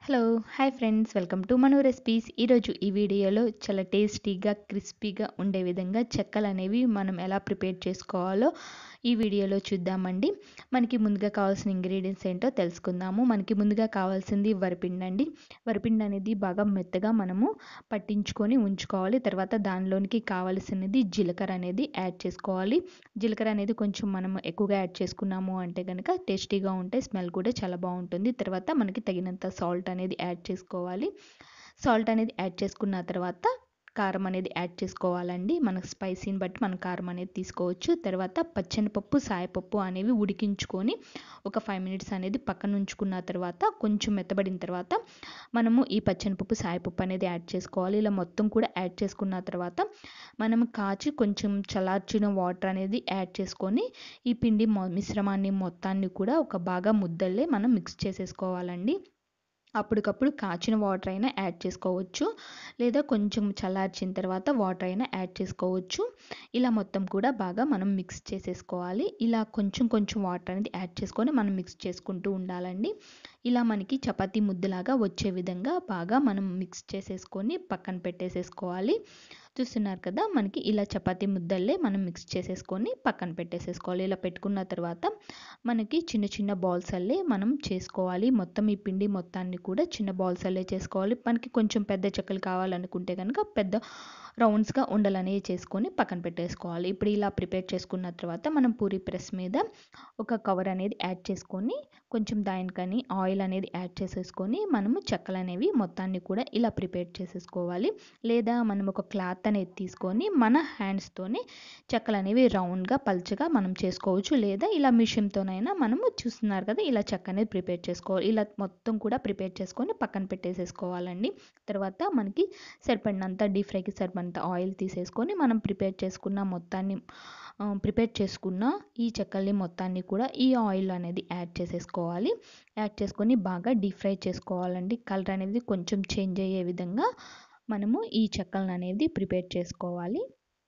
hello hi friends welcome to Manu recipes ఈరోజు ఈ వీడియోలో చాలా టేస్టీగా క్రిస్పీగా ఉండే విధంగా చెక్కలు అనేవి మనం ఎలా ప్రిపేర్ చేసుకోవాలో ఈ వీడియోలో చూద్దామండి మనకి ముందుగా కావాల్సిన ఇంగ్రీడియంట్స్ ఏంటో తెలుసుకుందాము మనకి ముందుగా కావాల్సింది వరిపిండి అండి వరిపిండి అనేది బాగా మెత్తగా మనము పట్టించుకొని ఉంచుకోవాలి తర్వాత దానిలోనికి కావాల్సినది జీలకర్ర అనేది యాడ్ చేసుకోవాలి జీలకర్ర అనేది కొంచెం మనం ఎక్కువగా యాడ్ చేసుకున్నాము అంటే కనుక టేస్టీగా ఉంటే స్మెల్ కూడా చాలా బాగుంటుంది తర్వాత మనకి తగినంత సాల్ట్ అనేది యాడ్ చేసుకోవాలి సాల్ట్ అనేది యాడ్ చేసుకున్న తర్వాత కారం అనేది యాడ్ చేసుకోవాలండి మన స్పైసీని బట్టి మనం కారం అనేది తీసుకోవచ్చు తర్వాత పచ్చనిపప్పు సాయపప్పు అనేవి ఉడికించుకొని ఒక ఫైవ్ మినిట్స్ అనేది పక్కన ఉంచుకున్న తర్వాత కొంచెం మెత్తబడిన తర్వాత మనము ఈ పచ్చనిపప్పు సాయపప్పు అనేది యాడ్ చేసుకోవాలి ఇలా మొత్తం కూడా యాడ్ చేసుకున్న తర్వాత మనం కాచి కొంచెం చల్లార్చిన వాటర్ అనేది యాడ్ చేసుకొని ఈ పిండి మిశ్రమాన్ని మొత్తాన్ని కూడా ఒక బాగా ముద్దల్లే మనం మిక్స్ చేసేసుకోవాలండి అప్పటికప్పుడు కాచిన వాటర్ అయినా యాడ్ చేసుకోవచ్చు లేదా కొంచెం చల్లార్చిన తర్వాత వాటర్ అయినా యాడ్ చేసుకోవచ్చు ఇలా మొత్తం కూడా బాగా మనం మిక్స్ చేసేసుకోవాలి ఇలా కొంచెం కొంచెం వాటర్ అనేది యాడ్ చేసుకొని మనం మిక్స్ చేసుకుంటూ ఉండాలండి ఇలా మనకి చపాతీ ముద్దలాగా వచ్చే విధంగా బాగా మనం మిక్స్ చేసేసుకొని పక్కన పెట్టేసేసుకోవాలి చూస్తున్నారు కదా మనకి ఇలా చపాతీ ముద్దల్లే మనం మిక్స్ చేసేసుకొని పక్కన పెట్టేసేసుకోవాలి ఇలా పెట్టుకున్న తర్వాత మనకి చిన్న చిన్న బాల్స్ అల్లే మనం చేసుకోవాలి మొత్తం ఈ పిండి మొత్తాన్ని కూడా చిన్న బాల్స్ అల్లే చేసుకోవాలి మనకి కొంచెం పెద్ద చెక్కలు కావాలనుకుంటే కనుక పెద్ద రౌండ్స్గా ఉండలనేవి చేసుకొని పక్కన పెట్టేసుకోవాలి ఇప్పుడు ఇలా ప్రిపేర్ చేసుకున్న తర్వాత మనం పూరి ప్రెస్ మీద ఒక కవర్ అనేది యాడ్ చేసుకొని కొంచెం దానికని ఆయిల్ అనేది యాడ్ చేసేసుకొని మనము చెక్కలు అనేవి మొత్తాన్ని కూడా ఇలా ప్రిపేర్ చేసేసుకోవాలి లేదా మనం ఒక క్లాత్ అనేది తీసుకొని మన హ్యాండ్స్తోనే చెక్కలు అనేవి రౌండ్గా పల్చగా మనం చేసుకోవచ్చు లేదా ఇలా మిషన్తోనైనా మనము చూస్తున్నారు కదా ఇలా చెక్క అనేది ప్రిపేర్ చేసుకోవాలి ఇలా మొత్తం కూడా ప్రిపేర్ చేసుకొని పక్కన పెట్టేసేసుకోవాలండి తర్వాత మనకి సరిపడినంత డీప్ ఫ్రైకి సరిపడినంత ఆయిల్ తీసేసుకొని మనం ప్రిపేర్ చేసుకున్న మొత్తాన్ని ప్రిపేర్ చేసుకున్న ఈ చెక్కల్ని మొత్తాన్ని కూడా ఈ ఆయిల్ అనేది యాడ్ చేసేసుకోవాలి యాడ్ చేసుకొని బాగా డీప్ ఫ్రై చేసుకోవాలండి కలర్ అనేది కొంచెం చేంజ్ అయ్యే విధంగా మనము ఈ చెక్కలను అనేది ప్రిపేర్ చేసుకోవాలి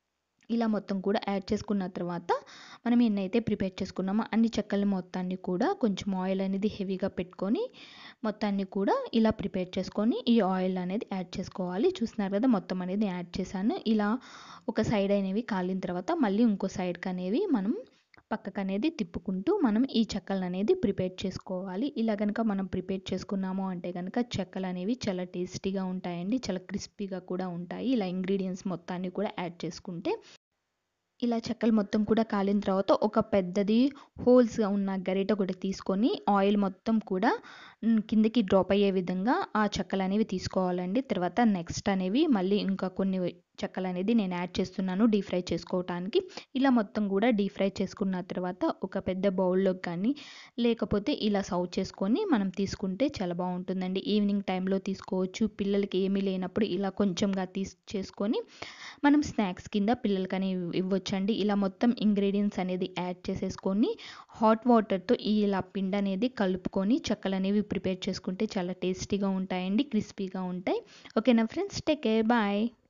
ఇలా మొత్తం కూడా యాడ్ చేసుకున్న తర్వాత మనం ఎన్నైతే ప్రిపేర్ చేసుకున్నామో అన్ని చెక్కల మొత్తాన్ని కూడా కొంచెం ఆయిల్ అనేది హెవీగా పెట్టుకొని మొత్తాన్ని కూడా ఇలా ప్రిపేర్ చేసుకొని ఈ ఆయిల్ అనేది యాడ్ చేసుకోవాలి చూస్తున్నారు కదా మొత్తం అనేది యాడ్ చేశాను ఇలా ఒక సైడ్ అనేవి కాలిన తర్వాత మళ్ళీ ఇంకో సైడ్కి అనేవి మనం పక్కకు అనేది తిప్పుకుంటూ మనం ఈ చెక్కలు అనేది ప్రిపేర్ చేసుకోవాలి ఇలా కనుక మనం ప్రిపేర్ చేసుకున్నాము అంటే కనుక చెక్కలు అనేవి చాలా టేస్టీగా ఉంటాయండి చాలా క్రిస్పీగా కూడా ఉంటాయి ఇలా ఇంగ్రీడియంట్స్ మొత్తాన్ని కూడా యాడ్ చేసుకుంటే ఇలా చెక్కలు మొత్తం కూడా కాలిన తర్వాత ఒక పెద్దది హోల్స్గా ఉన్న గరిట ఒకటి తీసుకొని ఆయిల్ మొత్తం కూడా కిందకి డ్రాప్ అయ్యే విధంగా ఆ చెక్కలు అనేవి తీసుకోవాలండి తర్వాత నెక్స్ట్ అనేవి మళ్ళీ ఇంకా కొన్ని చెక్కలు అనేది నేను యాడ్ చేస్తున్నాను డీప్ ఫ్రై చేసుకోవటానికి ఇలా మొత్తం కూడా డీప్ ఫ్రై చేసుకున్న తర్వాత ఒక పెద్ద బౌల్లోకి కానీ లేకపోతే ఇలా సర్వ్ చేసుకొని మనం తీసుకుంటే చాలా బాగుంటుందండి ఈవినింగ్ టైంలో తీసుకోవచ్చు పిల్లలకి ఏమీ లేనప్పుడు ఇలా కొంచెంగా తీసి చేసుకొని మనం స్నాక్స్ కింద పిల్లలకని ఇవ్వచ్చండి ఇలా మొత్తం ఇంగ్రీడియంట్స్ అనేది యాడ్ చేసేసుకొని హాట్ వాటర్తో ఇలా పిండి అనేది కలుపుకొని చెక్కలు అనేవి ప్రిపేర్ చేసుకుంటే చాలా టేస్టీగా ఉంటాయండి క్రిస్పీగా ఉంటాయి ఓకేనా ఫ్రెండ్స్ టేక్ కేర్ బాయ్